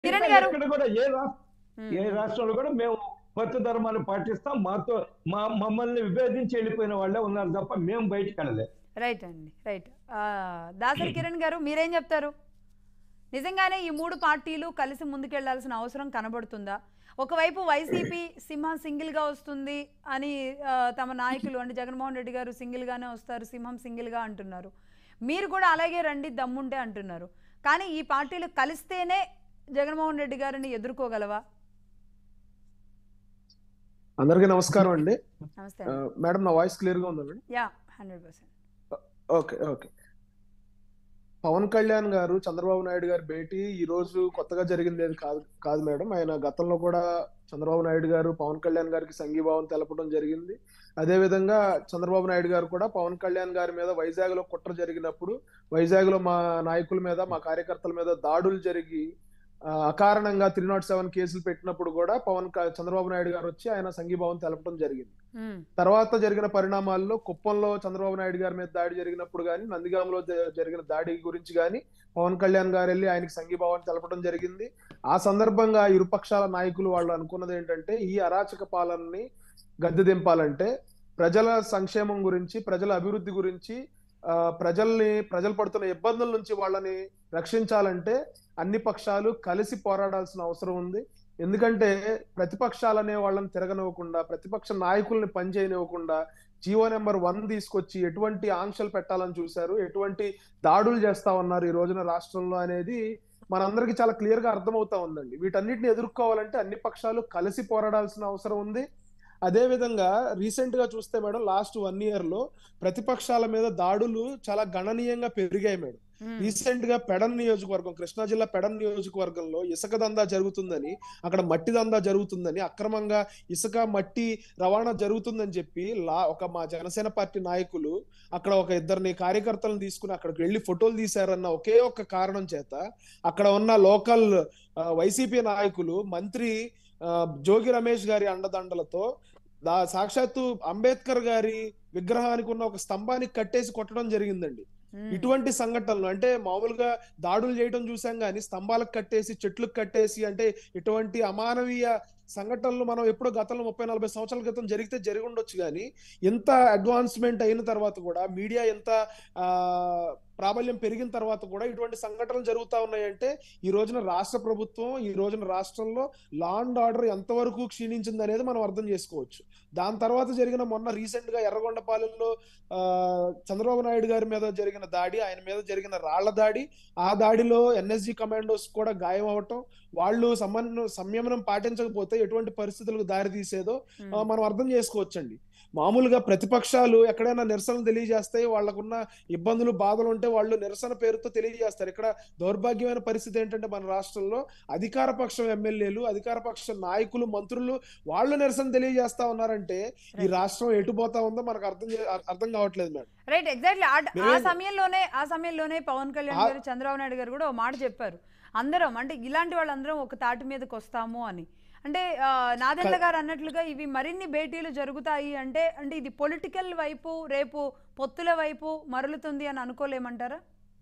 కిరణ్ గారు ఇక్కడ కూడా ఏ రాష్ట్ర ఉమ్, ఏ రాష్ట్రంలో కూడా మేము కొత్త ధర్మాన్ని పాటిస్తాం మాతో మా మమ్మల్ని విభేదించి వెళ్ళిపోయిన వాళ్ళే ఉన్నారు తప్ప మేము బయటికి వెళ్ళలేదు రైట్ అండి రైట్ ఆ, దాసరి కిరణ్ గారు మీరేం చెప్తారు నిజంగానే ఈ మూడు పార్టీలు కలిసి ముందుకెళ్లాల్సిన అవసరం కనబడుతుందా ఒకవైపు వైసీపీ సింహం సింగిల్గా వస్తుంది అని ఆ, తమ నాయకులు అంటే జగన్మోహన్ రెడ్డి గారు సింగిల్గానే వస్తారు సింహం సింగిల్గా అంటున్నారు మీరు కూడా అలాగే రండి దమ్ముంటే అంటున్నారు కానీ ఈ పార్టీలు కలిస్తేనే జగన్మోహన్ రెడ్డి గారిని ఎదుర్కోగలవా అందరికీ నమస్కారం అండి నమస్తే ఆ, మేడం నా వాయిస్ క్లియర్ గా ఉందా madam yeah hundred percent okay okay Pawan Kalyan గారు చంద్రబాబు నాయుడు గారి భేటీ ఈ రోజు కొత్తగా జరిగింది ఏది కాదు కాదు మేడం ఆయన గతంలో కూడా చంద్రబాబు నాయుడు గారు పవన్ కళ్యాణ్ గారికి సంఘీభావం తెలపడం జరిగింది అదే విధంగా చంద్రబాబు నాయుడు గారు కూడా పవన్ కళ్యాణ్ గారి మీద వైజాగ్ లో కుట్ర జరిగినప్పుడు వైజాగ్ లో మా నాయకుల మీద మా కార్యకర్తల మీద దాడులు జరిగి ఆ, అకారణంగా త్రీ నాట్ సెవెన్ కేసులు పెట్టినప్పుడు కూడా పవన్ క- చంద్రబాబు నాయుడు గారు వచ్చి ఆయన సంఘీభావం తెలపడం జరిగింది తర్వాత జరిగిన పరిణామాల్లో కుప్పంలో చంద్రబాబు నాయుడు గారి మీద దాడి జరిగినప్పుడు కానీ నందిగామలో జ- జరిగిన దాడి గురించి కానీ పవన్ కళ్యాణ్ గారు వెళ్ళి ఆయనకి సంఘీభావాన్ని తెలపడం జరిగింది ఆ సందర్భంగా ఇరుపక్షాల నాయకులు వాళ్ళు అనుకున్నది ఏంటంటే ఈ అరాచక పాలనని గద్దె దింపాలంటే ప్రజల సంక్షేమం గురించి ప్రజల అభివృద్ధి గురించి ఆ, ప్రజల్ని ప్రజలు పడుతున్న ఇబ్బందుల నుంచి వాళ్ళని రక్షించాలంటే అన్ని పక్షాలు కలిసి పోరాడాల్సిన అవసరం ఉంది ఎందుకంటే ప్రతిపక్షాలనే వాళ్ళని తిరగనివ్వకుండా ప్రతిపక్ష నాయకుల్ని పనిచేయనివ్వకుండా జీవో నెంబర్ వన్ తీసుకొచ్చి ఎటువంటి ఆంక్షలు పెట్టాలని చూశారు ఎటువంటి దాడులు చేస్తా ఉన్నారు ఈ రోజున రాష్ట్రంలో అనేది మనందరికీ చాలా క్లియర్ గా అర్థమవుతా ఉందండి వీటన్నిటిని ఎదుర్కోవాలంటే అన్ని పక్షాలు కలిసి పోరాడాల్సిన అవసరం ఉంది అదే విధంగా రీసెంట్ గా చూస్తే మేడం లాస్ట్ వన్ ఇయర్ లో ప్రతిపక్షాల మీద దాడులు చాలా గణనీయంగా పెరిగాయి మేడం రీసెంట్ గా పెడన్ నియోజకవర్గం కృష్ణా జిల్లా పెడన్ నియోజకవర్గంలో ఇసుక దందా జరుగుతుందని అక్కడ మట్టి దందా జరుగుతుందని అక్రమంగా ఇసుక మట్టి రవాణా జరుగుతుందని చెప్పి లా ఒక మా జనసేన పార్టీ నాయకులు అక్కడ ఒక ఇద్దరిని కార్యకర్తలను తీసుకుని అక్కడికి వెళ్ళి ఫోటోలు తీశారన్న ఒకే ఒక్క కారణం చేత అక్కడ ఉన్న లోకల్ వైసీపీ నాయకులు మంత్రి ఆ, జోగి రమేష్ గారి అండదండలతో దా సాక్షాత్తు అంబేద్కర్ గారి విగ్రహానికి ఉన్న ఒక స్తంభానికి కట్టేసి కొట్టడం జరిగిందండి ఇటువంటి సంఘటనలు అంటే మామూలుగా దాడులు చేయడం చూసాం కానీ స్తంభాలకు కట్టేసి చెట్లకు కట్టేసి అంటే ఇటువంటి అమానవీయ సంఘటనలు మనం ఎప్పుడో గతంలో ముప్పై నలభై సంవత్సరాల క్రితం జరిగితే జరిగి ఉండొచ్చు కానీ ఎంత అడ్వాన్స్మెంట్ అయిన తర్వాత కూడా మీడియా ఎంత ఆ ప్రాబల్యం పెరిగిన తర్వాత కూడా ఇటువంటి సంఘటనలు జరుగుతా ఉన్నాయంటే ఈ రోజున రాష్ట్ర ప్రభుత్వం ఈ రోజున రాష్ట్రంలో లా అండ్ ఆర్డర్ ఎంతవరకు క్షీణించింది అనేది మనం అర్థం చేసుకోవచ్చు దాని తర్వాత జరిగిన మొన్న రీసెంట్ గా ఎర్రగొండపాలెంలో ఆ చంద్రబాబు నాయుడు గారి మీద జరిగిన దాడి ఆయన మీద జరిగిన రాళ్ల దాడి ఆ దాడిలో ఎన్ఎస్జి కమాండోస్ కూడా గాయం అవటం వాళ్ళు సమన్వయం సంయమనం పాటించకపోతే ఎటువంటి పరిస్థితులకు దారి తీసేదో ఆ, మనం అర్థం చేసుకోవచ్చండి మామూలుగా ప్రతిపక్షాలు ఎక్కడైనా నిరసన తెలియజేస్తాయి వాళ్ళకున్న ఇబ్బందులు బాధలు ఉంటే వాళ్ళు నిరసన పేరుతో తెలియజేస్తారు ఇక్కడ దౌర్భాగ్యమైన పరిస్థితి ఏంటంటే మన రాష్ట్రంలో అధికార పక్షం ఎమ్మెల్యేలు అధికార పక్ష నాయకులు మంత్రులు వాళ్ళు నిరసన తెలియజేస్తా ఉన్నారంటే ఈ రాష్ట్రం ఎటు పోతా ఉందో మనకు అర్థం చే- అర్థం కావట్లేదు మేడం రైట్ ఎగ్జాక్ట్లీ ఆ మేము- సమయంలోనే ఆ సమయంలోనే పవన్ కళ్యాణ్ ఆ- గారు చంద్రబాబు నాయుడు గారు కూడా ఓ మాట చెప్పారు అందరం అంటే ఇలాంటి వాళ్ళందరం ఒక తాటి మీదకి వస్తాము అని అంటే ఆ, నాదెండ్ల గారు అన్నట్లుగా ఇవి మరిన్ని భేటీలు జరుగుతాయి అంటే అంటే ఇది పొలిటికల్ వైపు రేపు పొత్తుల వైపు మరలుతుంది అని అనుకోలేమంటారా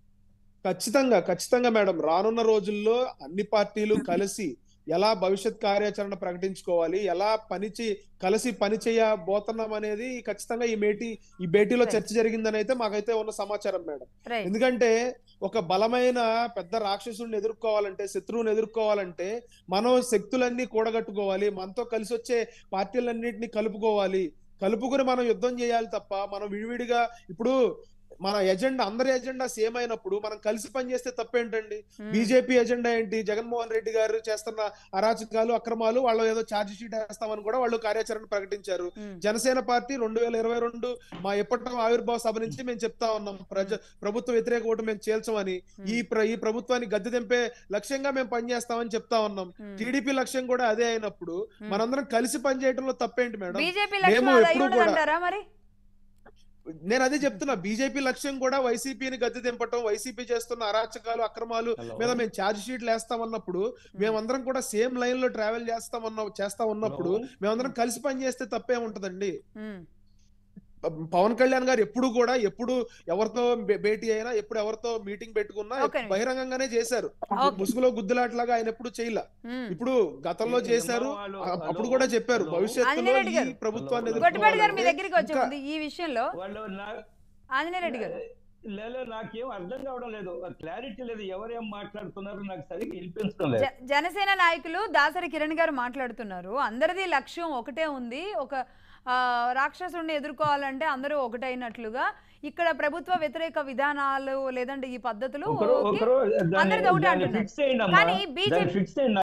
ఖచ్చితంగా ఖచ్చితంగా మేడం రానున్న రోజుల్లో అన్ని పార్టీలు కలిసి ఎలా భవిష్యత్ కార్యాచరణ ప్రకటించుకోవాలి ఎలా పని చే కలిసి పని చేయబోతున్నాం అనేది ఖచ్చితంగా ఈ భేటీ ఈ భేటీలో Right. చర్చ జరిగిందని అయితే మాకైతే ఉన్న సమాచారం మేడం రైట్ ఎందుకంటే ఒక బలమైన పెద్ద రాక్షసుడిని ఎదుర్కోవాలంటే శత్రువుని ఎదుర్కోవాలంటే మనం శక్తులన్నీ కూడగట్టుకోవాలి మనతో కలిసి వచ్చే పార్టీలన్నింటినీ కలుపుకోవాలి కలుపుకుని మనం యుద్ధం చేయాలి తప్ప మనం విడివిడిగా ఇప్పుడు మన ఎజెండా అందరి ఎజెండా సేమ్ అయినప్పుడు మనం కలిసి పనిచేస్తే తప్పేంటండి బీజేపీ ఎజెండా ఏంటి జగన్మోహన్ రెడ్డి గారు చేస్తున్న అరాచకాలు అక్రమాలు వాళ్ళు ఏదో ఛార్జ్ షీట్ వేస్తామని కూడా వాళ్ళు కార్యాచరణ ప్రకటించారు జనసేన పార్టీ రెండు వేల ఇరవై రెండు మా ఎప్పటి ఆవిర్భావ సభ నుంచి మేము చెప్తా ఉన్నాం ప్రజ ప్రభుత్వ వ్యతిరేక ఓటు మేము చేల్చమని ఈ ప్ర ఈ ప్రభుత్వాన్ని గద్దె దింపే లక్ష్యంగా మేము పనిచేస్తామని చెప్తా ఉన్నాం టీడీపీ లక్ష్యం కూడా అదే అయినప్పుడు మనందరం కలిసి పనిచేయడంలో తప్పేంటి మేడం బీజేపీ మేము లక్ష్యం అది ఎప్పుడు అయి కూడా- ఉండదంటారా మరి నేను అదే చెప్తున్నా బీజేపీ లక్ష్యం కూడా వైసీపీని గద్దె దింపటం వైసీపీ చేస్తున్న అరాచకాలు అక్రమాలు మీద మేము ఛార్జ్ షీట్లు వేస్తామన్నప్పుడు మేమందరం కూడా సేమ్ లైన్ లో ట్రావెల్ చేస్తామన్న చేస్తా ఉన్నప్పుడు మేమందరం కలిసి పని చేస్తే తప్పే ఉంటదండి ఉమ్. పవన్ కళ్యాణ్ గారు ఎప్పుడు కూడా ఎప్పుడు ఎవరితో భే- భేటీ అయినా ఎప్పుడు ఎవరితో మీటింగ్ పెట్టుకున్నా ఒక నిమిషం. బహిరంగంగానే చేశారు ఓకే. ముసుగులో గుద్దులాట్లాగా ఆయన ఎప్పుడు చేయలే మ్మ్. ఇప్పుడు గతంలో చేశారు వాళ్ళు- అ- అప్పుడు వాళ్ళు- కూడా చెప్పారు వాళ్ళు- భవిష్యత్తులో ఆంజనేయ రెడ్డి ఈ గారు. ప్రభుత్వాన్ని వాళ్ళు- గొట్టిపాటి గారు మీ ఎదుర్కోవాలంటే దగ్గరికి వచ్చే ఇంకా- ముందు ఈ విషయంలో వాళ్ళు నా ఆంజనేయ రెడ్డి గారు లేదు నాకేం అర్థం కావడం లేదు క్లారిటీ లేదు ఎవరేం మాట్లాడుతున్నారు నాకు సరిగ్గా వినిపించడం లేదు జ- జనసేన నాయకులు దాసరి కిరణ్ గారు మాట్లాడుతున్నారు అందరిది లక్ష్యం ఒకటే ఉంది ఒక ఆ, రాక్షసుడిని ఎదుర్కోవాలంటే అందరూ ఒకటైనట్లుగా ఇక్కడ ప్రభుత్వ వ్యతిరేక విధానాలు లేదంటే ఈ పద్ధతులు ఒకరు ఓకే. ఒకరు దాన్ని అందరిది ఒకటే దాన్ని అంటున్నారు. ఫిక్స్ చేయండి అమ్మా కానీ దాన్ని బీజేపీ ఫిక్స్ చేయండి